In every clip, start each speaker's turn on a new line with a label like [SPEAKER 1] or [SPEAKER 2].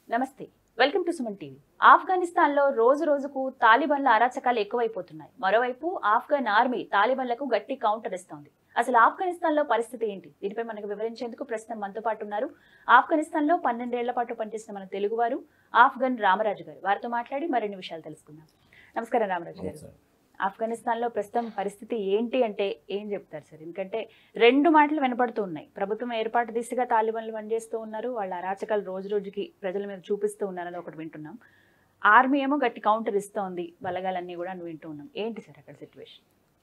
[SPEAKER 1] నమస్తే welcome to Suman TV Afghanistan లో రోజు రోజుకు తాలిబాన్ల అరాచకాలు ఎక్కువైపోతున్నాయి మరోవైపు ఆఫ్ఘన్ ఆర్మీ తాలిబాన్లకు గట్టి కౌంటర్ ఇస్తోంది అసలు ఆఫ్ఘనిస్తాన్ లో పరిస్థితి ఏంటి దీనిపై మనకు వివరించేందుకు ప్రస్తుతం మనతో పాటు ఉన్నారు ఆఫ్ఘనిస్తాన్ లో పన్నెండేళ్ల పాటు పనిచేసిన మన తెలుగువారు ఆఫ్ఘన్ రామరాజు గారు వారితో మాట్లాడి మరిన్ని విషయాలు తెలుసుకుందాం నమస్కారం రామరాజు గారు ఆఫ్ఘనిస్తాన్లో ప్రస్తుతం పరిస్థితి ఏంటి అంటే ఏం చెప్తారు సార్ ఎందుకంటే రెండు మాటలు వినపడుతూ ఉన్నాయి ప్రభుత్వం ఏర్పాటు దిశగా తాలిబాన్లు పనిచేస్తూ ఉన్నారు వాళ్ళ అరాచకాలు రోజు రోజుకి ప్రజల మీద చూపిస్తూ ఉన్నారని ఒకటి వింటున్నాం ఆర్మీ ఏమో గట్టి కౌంటర్ ఇస్తోంది బలగాలన్నీ కూడా అని వింటూ ఉన్నాం ఏంటి సార్ అక్కడ సిచ్యువేషన్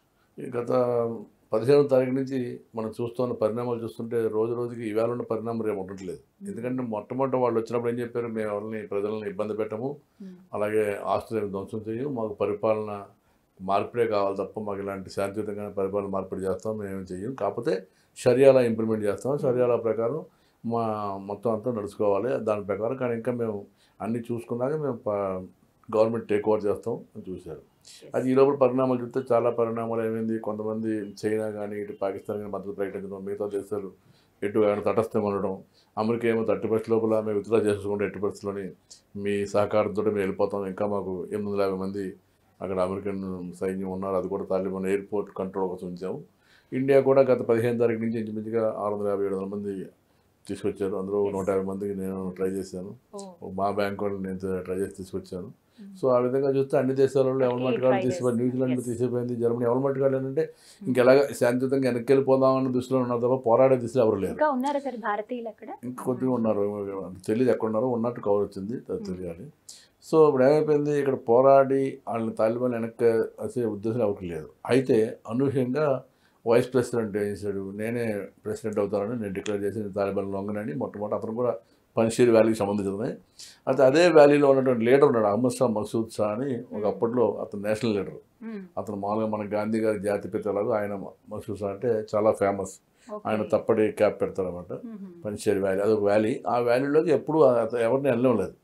[SPEAKER 2] ఈ గత పదిహేనో తారీఖు నుంచి మనం చూస్తున్న పరిణామాలు చూస్తుంటే రోజు రోజుకి ఇవాళ ఉన్న పరిణామం రేపు ఉండట్లేదు ఎందుకంటే మొట్టమొదటి వాళ్ళు వచ్చినప్పుడు ఏం చెప్పారు మేము ఎవరిని ప్రజలను ఇబ్బంది పెట్టము అలాగే ఆస్తులు ఏమి ధ్వంసం చేయము మాకు పరిపాలన మార్పిడే కావాలి తప్ప మాకు ఇలాంటి శాంతియుతంగా పరిపాలన మార్పిడి చేస్తాం మేము చెయ్యం కాకపోతే షరియాలా ఇంప్లిమెంట్ చేస్తాం షరియాలా ప్రకారం మా మొత్తం అంతా నడుచుకోవాలి దాని ప్రకారం కానీ ఇంకా మేము అన్నీ చూసుకున్నాక మేము గవర్నమెంట్ టేక్ ఓవర్ చేస్తాం అని చూశారు అది ఈ లోపల పరిణామాలు చూస్తే చాలా పరిణామాలు ఏమైంది కొంతమంది చైనా కానీ ఇటు పాకిస్తాన్ కానీ మద్దతు ప్రకటించడం మిగతా దేశాలు ఎటు కానీ తటస్థంగా ఉండడం అమెరికా ఏమో థర్టీ పర్సెంట్ లోపల మేము విత్డ్రా చేసుకుంటే ఎట్టి పరిస్థితుల్లోని మీ సహకారంతో మేము వెళ్ళిపోతాం ఇంకా మాకు ఎనిమిది వందల యాభై మంది అక్కడ అమెరికన్ సైన్యం ఉన్నారు అది కూడా తాలిబాన్ ఎయిర్పోర్ట్ కంట్రోల్ కోసం ఉంచాము ఇండియా కూడా గత పదిహేను తారీఖు నుంచి ఇంచుమించుగా ఆరు వందల యాభై ఏడు వందల మంది తీసుకొచ్చారు అందులో నూట యాభై మందికి నేను ట్రై చేశాను మా బ్యాంక్ వాళ్ళు నేను ట్రై చేసి తీసుకొచ్చాను సో ఆ విధంగా చూస్తే అన్ని దేశాలలో ఎవరి
[SPEAKER 1] Okay,
[SPEAKER 2] మట్టుకాలు
[SPEAKER 1] try
[SPEAKER 2] తీసిపోయి
[SPEAKER 1] చేసి-
[SPEAKER 2] న్యూజిలాండ్
[SPEAKER 1] yes.
[SPEAKER 2] తీసిపోయింది జర్మనీ ఎవరి మట్టుకాలు ఏంటంటే ఇంకెలాగ శాంతియుతంగా వెనక్కి వెళ్ళిపోదామన్న దృష్టిలో ఉన్నారు తప్ప పోరాడే దిశలో ఎవరు లేరు
[SPEAKER 1] ఇంకా ఉన్నారా సార్ భారతీయులు అక్కడ
[SPEAKER 2] ఇంకా కొద్దిగా ఉన్నారు తెలియదు ఎక్కడ ఉన్నారో ఉన్నట్టు కవర్ వచ్చింది అది తెలియాలి సో ఇప్పుడు ఏమైపోయింది ఇక్కడ పోరాడి వాళ్ళని తాలిబాన్ వెనక్కి వచ్చే ఉద్దేశం ఎవరికి లేదు అయితే అనూహ్యంగా వైస్ ప్రెసిడెంట్ ఏం చేశాడు నేనే ప్రెసిడెంట్ అవుతానని నేను డిక్లేర్ చేసి నేను తాలిబాన్ లొంగనని మొట్టమొదటి అతను కూడా పనిషేర్ వ్యాలీకి సంబంధించినది అయితే అదే వ్యాలీలో ఉన్నటువంటి లీడర్ ఉన్నాడు అహ్మద్ షా మసూద్ షా అని ఒక అప్పట్లో అతను నేషనల్ లీడర్ అతను మామూలుగా మన గాంధీ గారి జాతిపిత లాగా ఆయన మసూద్ షా అంటే చాలా ఫేమస్ ఆయన తప్పటి క్యాప్ పెడతారన్నమాట పనిచేరి వ్యాలీ అదొక వ్యాలీ ఆ వ్యాలీలోకి ఎప్పుడు ఎవరిని వెళ్ళడం లేదు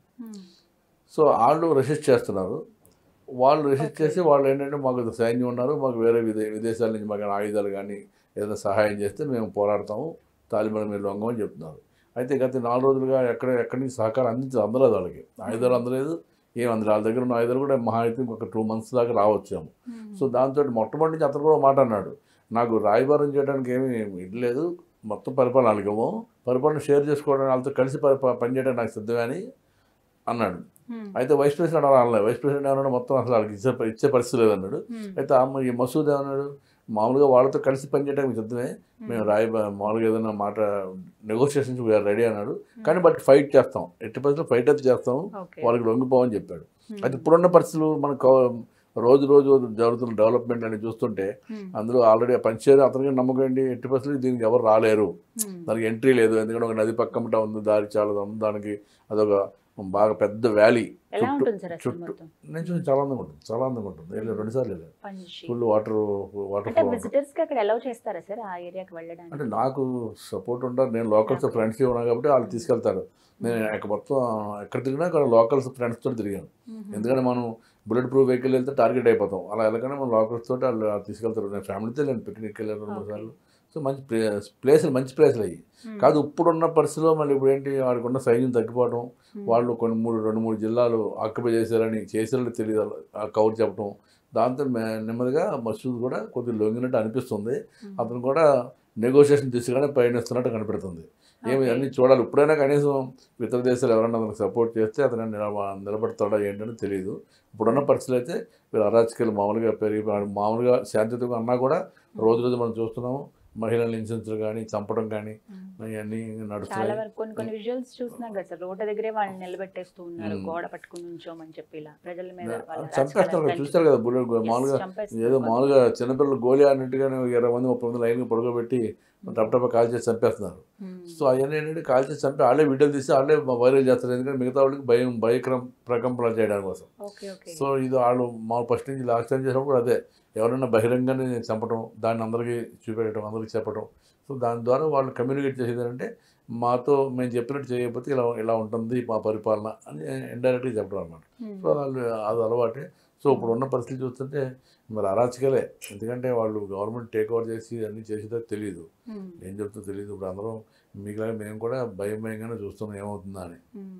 [SPEAKER 2] సో వాళ్ళు రెసిస్ట్ చేస్తున్నారు వాళ్ళు రెసిస్ట్ చేసి వాళ్ళు ఏంటంటే మాకు సైన్యం ఉన్నారు మాకు వేరే విదే విదేశాల నుంచి మాకు ఆయుధాలు కానీ ఏదైనా సహాయం చేస్తే మేము పోరాడతాము తాలిబాన్ మీరు లొంగమని చెప్తున్నారు అయితే గత నాలుగు రోజులుగా ఎక్కడ ఎక్కడి నుంచి సహకారం అందించదు అందలేదు వాళ్ళకి ఆయుధాలు అందలేదు ఏం అందలేదు వాళ్ళ దగ్గర ఉన్న ఆయుధాలు కూడా మహా అయితే ఇంకొక టూ మంత్స్ దాకా రావచ్చాము సో దాంతో మొట్టమొదటి నుంచి అతను కూడా మాట అన్నాడు నాకు రాయబారం చేయడానికి ఏమీ ఇది లేదు మొత్తం పరిపాలన వాళ్ళకేమో పరిపాలన షేర్ చేసుకోవడానికి వాళ్ళతో కలిసి పరి పనిచేయడానికి నాకు సిద్ధమే అని అన్నాడు అయితే వైస్ ప్రెసిడెంట్ అలా అనలేదు వైస్ ప్రెసిడెంట్ ఏమన్నాడు మొత్తం అసలు వాళ్ళకి ఇచ్చే ఇచ్చే పరిస్థితి లేదన్నాడు అయితే ఆ ఈ మసూద్ ఏమన్నాడు మామూలుగా వాళ్ళతో కలిసి పనిచేయడానికి సిద్ధమే మేము రాయ మామూలుగా ఏదైనా మాట నెగోషియేషన్స్ వీఆర్ రెడీ అన్నాడు కానీ బట్ ఫైట్ చేస్తాం ఎట్టి పరిస్థితుల్లో ఫైట్ అయితే చేస్తాం వాళ్ళకి లొంగిపోవని చెప్పాడు అయితే ఇప్పుడున్న పరిస్థితులు మనకు రోజు రోజు జరుగుతున్న డెవలప్మెంట్ అని చూస్తుంటే అందులో ఆల్రెడీ పంచారు అతనికి నమ్మకం ఏంటి ఎట్టి పరిస్థితులు దీనికి ఎవరు రాలేరు దానికి ఎంట్రీ లేదు ఎందుకంటే ఒక నది పక్కమట ఉంది దారి చాలా ఉంది దానికి అదొక బాగా పెద్ద వ్యాలీ
[SPEAKER 1] ఎలా
[SPEAKER 2] చుట్టూ
[SPEAKER 1] ఉంటుంది సార్ అసలు
[SPEAKER 2] చుట్టూ
[SPEAKER 1] మొత్తం
[SPEAKER 2] నేను చూసి చాలా అందంగా ఉంటుంది చాలా అందంగా ఉంటుంది వెళ్ళి రెండు సార్లు వెళ్ళాను
[SPEAKER 1] పంచి
[SPEAKER 2] ఫుల్ వాటర్ వాటర్
[SPEAKER 1] అంటే
[SPEAKER 2] ఫ్లో
[SPEAKER 1] విజిటర్స్ కి అక్కడ అలౌ చేస్తారా సార్ ఆ ఏరియాకి వెళ్ళడానికి
[SPEAKER 2] అంటే నాకు సపోర్ట్ ఉంటారు నేను లోకల్స్
[SPEAKER 1] Okay.
[SPEAKER 2] ఫ్రెండ్స్ ఉన్నా కాబట్టి వాళ్ళు తీసుకెళ్తారు నేను అక్కడ మొత్తం ఎక్కడ తిరిగినా అక్కడ లోకల్స్ ఫ్రెండ్స్తో తిరిగాను ఎందుకంటే మనం బుల్లెట్ ప్రూఫ్ వెహికల్ వెళ్తే టార్గెట్ అయిపోతాం అలా వెళ్ళగానే మనం లోకల్స్ తోటి వాళ్ళు తీసుకెళ్తారు నేను ఫ్యామిలీతో వెళ్ళాను పిక్నిక్ వెళ్ళాను రెండు మూడు
[SPEAKER 1] Okay.
[SPEAKER 2] సార్లు సో మంచి ప్లేస్ ప్లేసులు మంచి ప్లేసులు అయ్యి కాదు ఇప్పుడున్న పరిస్థితిలో మళ్ళీ ఇప్పుడు ఏంటి వాడికి ఉన్న సైన్యం తగ్గిపోవడం వాళ్ళు కొన్ని మూడు రెండు మూడు జిల్లాలు ఆక్యుపై చేశారని చేశారని తెలియదు ఆ కవర్ చెప్పడం దాంతో మే- నెమ్మదిగా మసూద్ కూడా కొద్దిగా లొంగినట్టు అనిపిస్తుంది అతను కూడా నెగోషియేషన్ తీసుకుని పయనిస్తున్నట్టు కనపడుతుంది ఏమి అన్ని చూడాలి ఇప్పుడైనా కనీసం ఇతర దేశాలు ఎవరైనా అతనికి సపోర్ట్ చేస్తే అతను నిలబ నిలబడతాడా ఏంటని తెలియదు ఇప్పుడున్న పరిస్థితులు అయితే వీళ్ళు అరాచకాలు మామూలుగా పెరిగి మామూలుగా శాంతియుతంగా అన్నా కూడా రోజు రోజు మనం చూస్తున్నాము మహిళలను హింసించడం కానీ చంపడం కానీ ఇవన్నీ
[SPEAKER 1] చాలా
[SPEAKER 2] నడుస్తున్నాయి
[SPEAKER 1] వరకు కొన్ని కొన్ని విజువల్స్ చూస్తున్నాం కదా సార్ రోడ్డు దగ్గరే వాళ్ళని నిలబెట్టేస్తూ ఉన్నారు
[SPEAKER 2] మ్మ్.
[SPEAKER 1] గోడ పట్టుకుని ఉంచోమని చెప్పి ఇలా ప్రజల మీద వాళ్ళ
[SPEAKER 2] చంపేస్తారు కదా
[SPEAKER 1] రాజకీయాలు
[SPEAKER 2] చూస్తారు కదా బుల్లెట్
[SPEAKER 1] Yes,
[SPEAKER 2] మామూలుగా
[SPEAKER 1] చంపేస్తారు.
[SPEAKER 2] ఏదో మామూలుగా చిన్నపిల్లలు గోలీ ఆడినట్టుగానే ఇరవై మంది ముప్పై మంది లైన్గా పడుకోబెట్టి టప్ టప్ కాల్ చేసి చంపేస్తున్నారు
[SPEAKER 1] మ్మ్.
[SPEAKER 2] సో అవన్నీ ఏంటంటే కాల్ చేసి చంపి వాళ్ళే వీడియోలు తీసి వాళ్ళే వైరల్ చేస్తారు ఎందుకంటే మిగతా వాళ్ళకి భయం భయక్రం ప్రకంపనలు చేయడానికి కోసం
[SPEAKER 1] ఓకే ఓకే
[SPEAKER 2] సో ఇది వాళ్ళు మా ఫస్ట్ నుంచి లాస్ట్ టైం చేసినప్పుడు అదే ఎవరైనా బహిరంగానే చంపడం దాన్ని అందరికీ చూపెట్టడం అందరికీ చెప్పడం సో దాని ద్వారా వాళ్ళు కమ్యూనికేట్ చేసేది ఏంటంటే మాతో మేము చెప్పినట్టు చేయకపోతే ఇలా ఇలా ఉంటుంది మా పరిపాలన అని ఇండైరెక్ట్గా చెప్పడం అనమాట
[SPEAKER 1] మ్మ్.
[SPEAKER 2] సో వాళ్ళు అది అలవాటే సో ఇప్పుడు ఉన్న పరిస్థితి చూస్తుంటే మరి అరాచకలే ఎందుకంటే వాళ్ళు గవర్నమెంట్ టేక్ ఓవర్ చేసి అన్నీ చేసేదో తెలియదు
[SPEAKER 1] మ్మ్.
[SPEAKER 2] ఏం చెప్తుందో తెలియదు ఇప్పుడు అందరం మీకులాగా మేము కూడా భయం భయంగానే చూస్తున్నాం ఏమవుతుందా అని
[SPEAKER 1] మ్మ్.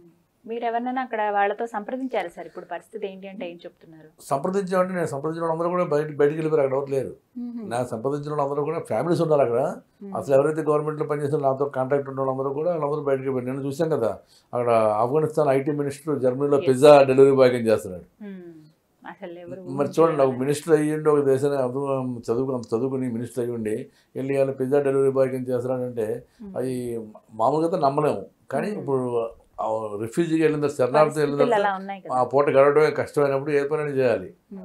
[SPEAKER 1] మీరు ఎవరినైనా అక్కడ వాళ్ళతో సంప్రదించారు సార్ ఇప్పుడు పరిస్థితి ఏంటి అంటే ఏం చెప్తున్నారు
[SPEAKER 2] సంప్రదించామంటే నేను సంప్రదించిన వాళ్ళు అందరూ కూడా బయట బయటికి వెళ్ళిపోయారు అక్కడ ఎవరు లేరు నా సంప్రదించిన వాళ్ళు అందరూ కూడా ఫ్యామిలీస్ ఉన్నారు అక్కడ అసలు ఎవరైతే గవర్నమెంట్లో పనిచేస్తున్న నాతో కాంటాక్ట్ ఉన్న వాళ్ళందరూ కూడా వాళ్ళందరూ బయటికి వెళ్ళిపోయారు నేను చూశాను కదా అక్కడ ఆఫ్ఘనిస్తాన్ ఐటీ మినిస్టర్ జర్మనీలో
[SPEAKER 1] Yes.
[SPEAKER 2] పిజ్జా డెలివరీ బాయ్ కింద చేస్తున్నాడు
[SPEAKER 1] మ్మ్. అసలు ఎవరు
[SPEAKER 2] మరి చూడండి ఒక మినిస్టర్ అయ్యిండి ఒక దేశాన్ని అర్థం చదువుకుని అంత చదువుకుని మినిస్టర్ అయ్యి ఉండి వెళ్ళి వాళ్ళ పిజ్జా డెలివరీ బాయ్ కింద చేస్తున్నాడంటే
[SPEAKER 1] మ్మ్.
[SPEAKER 2] అది మామూలుగా అయితే నమ్మలేము కానీ
[SPEAKER 1] మ్మ్.
[SPEAKER 2] ఇప్పుడు రిఫ్యూజీకి వెళ్ళిన తర్వాత శరణార్థి వెళ్ళిన
[SPEAKER 1] పరిస్థితులు
[SPEAKER 2] తర్వాత
[SPEAKER 1] అలా ఉన్నాయి కదా
[SPEAKER 2] ఆ పూట గడవడమే కష్టమైనప్పుడు ఏ పని చేయాలి
[SPEAKER 1] మ్మ్.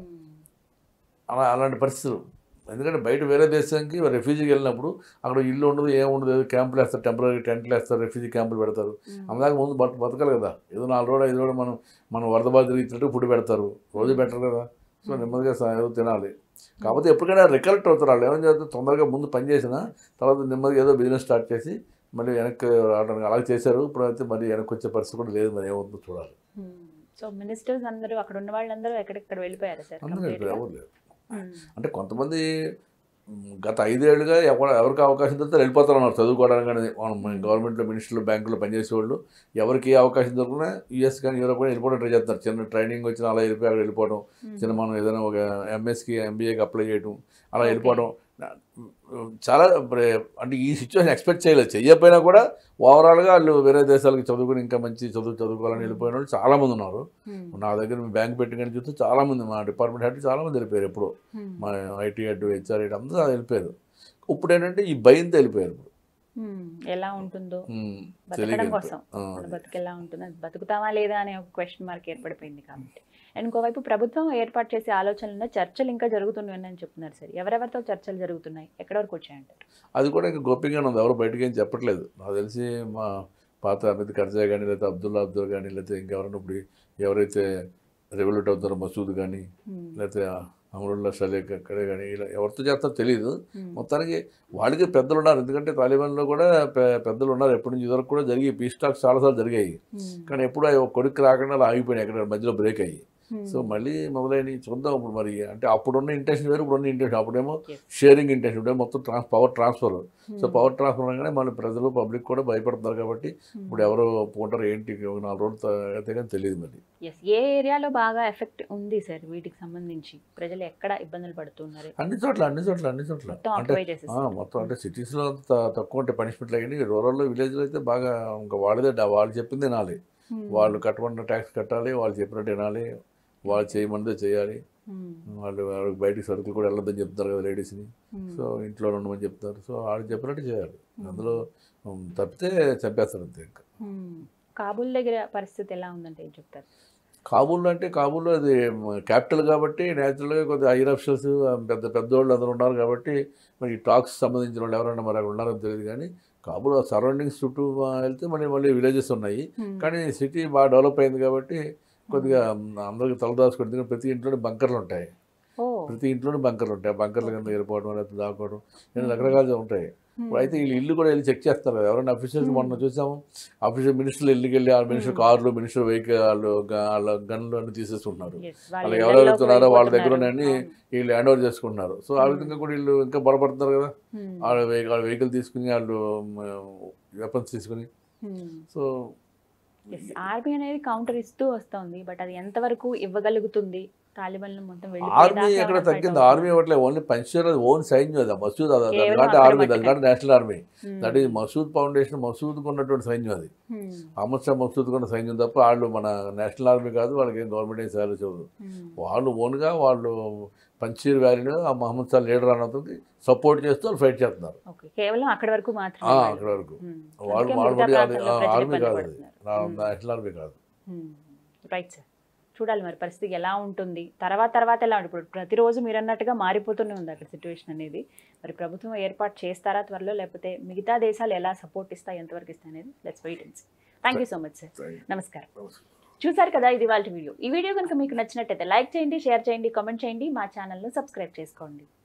[SPEAKER 2] అలా అలాంటి పరిస్థితులు ఎందుకంటే బయట వేరే దేశానికి రెఫ్యూజీకి వెళ్ళినప్పుడు అక్కడ ఇల్లు ఉండదు ఏం ఉండదు ఏదో క్యాంపులు వేస్తారు టెంపరీ టెంట్లు వేస్తారు రెఫ్యూజీ క్యాంపులు పెడతారు
[SPEAKER 1] మ్మ్.
[SPEAKER 2] అందాక ముందు బత బతకాలి కదా ఏదో నాలుగు రోజులు ఐదు రోజులు మనం మనం వరద బాధ ఇచ్చినట్టు ఫుడ్ పెడతారు రోజు పెట్టరు కదా సో నెమ్మదిగా సా- ఏదో తినాలి కాకపోతే ఎప్పటికైనా రికలెక్ట్ అవుతారు వాళ్ళు ఏమని చేస్తారు తొందరగా ముందు పని చేసినా తర్వాత నెమ్మదిగా ఏదో బిజినెస్ స్టార్ట్ చేసి మళ్ళీ వెనక్కి రావడానికి అలాగే చేశారు ఇప్పుడు అయితే మళ్ళీ వెనక్కి వచ్చే పరిస్థితి కూడా లేదు మరి ఏమవుతుందో చూడాలి
[SPEAKER 1] మ్మ్. సో మినిస్టర్స్ అందరూ అక్కడ ఉన్న వాళ్ళందరూ ఎక్కడెక్కడ వెళ్ళిపోయారు సార్
[SPEAKER 2] అందరూ
[SPEAKER 1] కంప్లీట్
[SPEAKER 2] ఇప్పుడు ఎవరు లేరు అంటే కొంతమంది మ్, గత ఐదేళ్లుగా ఎవరు ఎవరికి అవకాశం దొరికితే వెళ్ళిపోతారు అన్నారు చదువుకోవడానికి కానీ మనం గవర్నమెంట్లో మినిస్టర్లు బ్యాంకులో పనిచేసే వాళ్ళు ఎవరికి ఏ అవకాశం దొరికినా యూఎస్ కానీ యూరోప్ కానీ వెళ్ళిపోవడం ట్రై చేస్తారు చిన్న ట్రైనింగ్ వచ్చిన అలా వెళ్ళిపోయి అక్కడ వెళ్ళిపోవడం చిన్న మనం ఏదైనా ఒక ఎంఎస్కి ఎంబీఏకి అప్లై చేయడం అలా
[SPEAKER 1] Okay.
[SPEAKER 2] వెళ్ళిపోవడం నా- చాలా బ్రే- అంటే ఈ సిచ్యువేషన్ ఎక్స్పెక్ట్ చేయలేదు చెయ్యకపోయినా కూడా ఓవరాల్గా వాళ్ళు వేరే దేశాలకు చదువుకుని ఇంకా మంచి చదువు చదువుకోవాలని వెళ్ళిపోయిన వాళ్ళు చాలామంది ఉన్నారు నా దగ్గర బ్యాంక్ పెట్టుకుని చూస్తే చాలామంది మా డిపార్ట్మెంట్ హెడ్ చాలామంది వెళ్ళిపోయారు ఎప్పుడు మా ఐటీ హెడ్ హెచ్ఆర్ హెడ్ అందరూ వెళ్ళిపోయారు ఇప్పుడు ఏంటంటే ఈ భయంతో వెళ్ళిపోయారు ఇప్పుడు
[SPEAKER 1] ఎలా ఉంటుందో
[SPEAKER 2] ఉమ్,
[SPEAKER 1] బతకడం
[SPEAKER 2] తెలియక
[SPEAKER 1] కోసం
[SPEAKER 2] ఆ,
[SPEAKER 1] మన బతుకు ఎలా ఉంటుందో అది బతుకుతామా లేదా అనే ఒక క్వశ్చన్ మార్క్ ఏర్పడిపోయింది కాబట్టి అండ్ ఇంకోవైపు ప్రభుత్వం ఏర్పాటు చేసే ఆలోచనలు చర్చలు ఇంకా జరుగుతున్నాయని చెప్తున్నారు సార్ ఎవరెవరితో చర్చలు జరుగుతున్నాయి ఎక్కడ వరకు వచ్చాయంటారు
[SPEAKER 2] అది కూడా ఇంకా గోప్యంగానే ఉంది ఎవరు బయటకు ఏం చెప్పట్లేదు నాకు తెలిసి మా పాత అమిత్ కర్జా కానీ లేకపోతే అబ్దుల్లా అబ్దుల్ కానీ లేకపోతే ఇంకెవరైనా ఇప్పుడు ఎవరైతే రెవల్యూట్ అవుతారో మసూద్ కానీ
[SPEAKER 1] Hmm.
[SPEAKER 2] లేకపోతే అమరుల్లా షలేక్ అక్కడే కానీ ఇలా ఎవరితో చేస్తారో తెలియదు
[SPEAKER 1] Hmm.
[SPEAKER 2] మొత్తానికి వాళ్ళకి పెద్దలు ఉన్నారు ఎందుకంటే తాలిబాన్లో కూడా పె- పెద్దలు ఉన్నారు ఎప్పటి నుంచి ఇదివరకు కూడా జరిగి పీస్ టాక్స్ చాలాసార్లు జరిగాయి
[SPEAKER 1] Hmm.
[SPEAKER 2] కానీ ఎప్పుడు అవి ఒక కొడుకు రాకుండా అలా ఆగిపోయినాయి ఎక్కడ మధ్యలో బ్రేక్ అయ్యి
[SPEAKER 1] Hmm.
[SPEAKER 2] సో మళ్ళీ మొదలైన చూద్దాం ఇప్పుడు మరి అంటే అప్పుడున్న ఇంటెన్షన్ వేరు ఇప్పుడున్న ఇంటెన్షన్ అప్పుడేమో
[SPEAKER 1] Yes.
[SPEAKER 2] షేరింగ్ ఇంటెన్షన్ ఇప్పుడేమో మొత్తం trans power transfer so
[SPEAKER 1] Hmm.
[SPEAKER 2] Power transfer అనగానే మన ప్రజలు పబ్లిక్ కూడా భయపడుతున్నారు కాబట్టి
[SPEAKER 1] Hmm.
[SPEAKER 2] ఇప్పుడు ఎవరు ఒప్పుకుంటారు ఏంటి ఒక నాలుగు రోజులు అయితే కానీ తెలియదు మరి
[SPEAKER 1] Yes. ఏ ఏరియాలో బాగా ఎఫెక్ట్ ఉంది సార్ వీటికి సంబంధించి ప్రజలు ఎక్కడ ఇబ్బందులు పడుతున్నారు
[SPEAKER 2] అన్ని చోట్ల అన్ని చోట్ల అన్ని చోట్ల
[SPEAKER 1] మొత్తం
[SPEAKER 2] అంటే
[SPEAKER 1] ఆక్యుపై
[SPEAKER 2] ఆ,
[SPEAKER 1] చేసేస్తారు
[SPEAKER 2] మొత్తం అంటే సిటీస్లో తక్కువ ఉంటే పనిష్మెంట్లు కానీ రూరల్లో విలేజ్లో అయితే బాగా ఇంకా వాళ్ళదే డా- వాళ్ళు చెప్పింది వినాలి
[SPEAKER 1] Hmm.
[SPEAKER 2] వాళ్ళు కట్టమన్న ట్యాక్స్ కట్టాలి వాళ్ళు చెప్పినట్టు వినాలి వాళ్ళు చేయమన్నదే చేయాలి
[SPEAKER 1] Hmm.
[SPEAKER 2] వాళ్ళు వాళ్ళకి బయటికి సరుకులు కూడా వెళ్ళొద్దని చెప్తారు కదా లేడీస్ని
[SPEAKER 1] Hmm.
[SPEAKER 2] సో ఇంట్లో ఉండమని చెప్తారు సో వాళ్ళు చెప్పినట్టు చేయాలి అందులో ఉమ్, తప్పితే చంపేస్తారు అంతే ఇంకా
[SPEAKER 1] Hmm. కాబూల్ దగ్గర పరిస్థితి ఎలా ఉందంటే ఏం చెప్తారు
[SPEAKER 2] కాబూల్లో అంటే కాబూల్లో అది క్యాపిటల్ కాబట్టి న్యాచురల్గా కొద్దిగా హైర్ అఫిషియల్స్ పెద్ద పెద్దవాళ్ళు అందరూ ఉన్నారు కాబట్టి మరి ఈ టాక్స్ సంబంధించిన వాళ్ళు ఎవరైనా మరి అక్కడ ఉన్నారో తెలియదు కానీ కాబూల్ సరౌండింగ్స్ చుట్టూ ఆ, వెళ్తే మళ్ళీ మళ్ళీ విలేజెస్ ఉన్నాయి
[SPEAKER 1] Hmm.
[SPEAKER 2] కానీ సిటీ బాగా డెవలప్ అయింది కాబట్టి కొద్దిగా అందరికి తలదాచుకోవడం ఎందుకంటే ప్రతి ఇంట్లోనే బంకర్లు ఉంటాయి
[SPEAKER 1] ఓ
[SPEAKER 2] ప్రతి ఇంట్లోనే బంకర్లు ఉంటాయి ఆ బంకర్ల కింద వెళ్ళిపోవడం లేకపోతే దాక్కోవడం ఇలా రకరకాలుగా ఉంటాయి ఇప్పుడు అయితే వీళ్ళు ఇల్లు కూడా వెళ్ళి చెక్ చేస్తారు కదా ఎవరైనా అఫీషియల్స్ మొన్న చూసాము అఫీషియల్ మినిస్టర్లు ఇల్లుకి వెళ్ళి ఆ మినిస్టర్ కార్లు మినిస్టర్ వెహికల్ వాళ్ళు గ- వాళ్ళ గన్లు అన్ని తీసేసుకుంటున్నారు
[SPEAKER 1] Yes.
[SPEAKER 2] వాళ్ళు
[SPEAKER 1] వాళ్ళ
[SPEAKER 2] ఎవరెవరు
[SPEAKER 1] ఇళ్ళలోకి
[SPEAKER 2] ఉన్నారో వాళ్ళ దగ్గర
[SPEAKER 1] వెళ్ళిపోతున్నారు.
[SPEAKER 2] అన్ని
[SPEAKER 1] అవును.
[SPEAKER 2] వీళ్ళు హ్యాండ్ ఓవర్ చేసుకుంటున్నారు సో ఆ విధంగా కూడా వీళ్ళు ఇంకా బలపడుతున్నారు కదా
[SPEAKER 1] Hmm.
[SPEAKER 2] వాళ్ళ వెహికల్ వాళ్ళ వెహికల్ తీసుకుని వాళ్ళు వెపన్స్ తీసుకుని
[SPEAKER 1] Hmm.
[SPEAKER 2] సో
[SPEAKER 1] ఎస్ ఆర్మీ అనేది కౌంటర్ ఇస్తూ వస్తుంది బట్ అది ఎంతవరకు ఇవ్వగలుగుతుంది తాలిబాన్లు మొత్తం
[SPEAKER 2] ఆర్మీ ఎక్కడ తగ్గింది ఆర్మీ ఇవ్వట్లేదు ఓన్లీ పంచర్ అది ఓన్ సైన్యం అది మసూద్ అది
[SPEAKER 1] కేవలం
[SPEAKER 2] అలాంటి
[SPEAKER 1] అక్కడ
[SPEAKER 2] ఆర్మీ
[SPEAKER 1] మట్టుకే.
[SPEAKER 2] అది national army that is Masood foundation మసూద్కు ఉన్నటువంటి సైన్యం అది అమర్ షా మసూద్ ఉన్న సైన్యం తప్ప వాళ్ళు మన నేషనల్ ఆర్మీ కాదు వాళ్ళకి ఏం గవర్నమెంట్ ఏం సేవలు చూడదు వాళ్ళు ఓన్గా వాళ్ళు పంచీర్ వ్యాలీలో ఆ మహమ్మద్ షా లీడర్ అన్నది సపోర్ట్ చేస్తూ వాళ్ళు ఫైట్ చేస్తున్నారు
[SPEAKER 1] ఓకే కేవలం అక్కడి వరకు
[SPEAKER 2] ఆ,
[SPEAKER 1] మాత్రమే వాళ్ళు.
[SPEAKER 2] అక్కడ వరకు
[SPEAKER 1] Hmm.
[SPEAKER 2] వాళ్ళు
[SPEAKER 1] అందుకే
[SPEAKER 2] వాళ్ళు
[SPEAKER 1] మిగతా
[SPEAKER 2] మరి అది
[SPEAKER 1] ప్రాంతాల్లో ప్రజలు
[SPEAKER 2] ఆర్మీ
[SPEAKER 1] ఇబ్బంది
[SPEAKER 2] కాదు అది
[SPEAKER 1] పడుతున్నారు. Hmm.
[SPEAKER 2] నేషనల్ ఆర్మీ కాదు
[SPEAKER 1] రైట్ సార్ చూడాలి మరి పరిస్థితి ఎలా ఉంటుంది తర్వాత తర్వాత ఎలా ఉంటుంది ఇప్పుడు ప్రతిరోజు మీరు అన్నట్టుగా మారిపోతూనే ఉంది అక్కడ సిచ్యువేషన్ అనేది మరి ప్రభుత్వం ఏర్పాటు చేస్తారా త్వరలో లేకపోతే మిగతా దేశాలు ఎలా సపోర్ట్ ఇస్తాయి ఎంతవరకు ఇస్తాయి అనేది let's wait and thank you so much sir నమస్కారం చూసారు కదా ఇది వాళ్ళ వీడియో ఈ వీడియో కనుక మీకు నచ్చినట్టయితే లైక్ చేయండి షేర్ చేయండి కామెంట్ చేయండి మా ఛానల్ను సబ్స్క్రైబ్ చేసుకోండి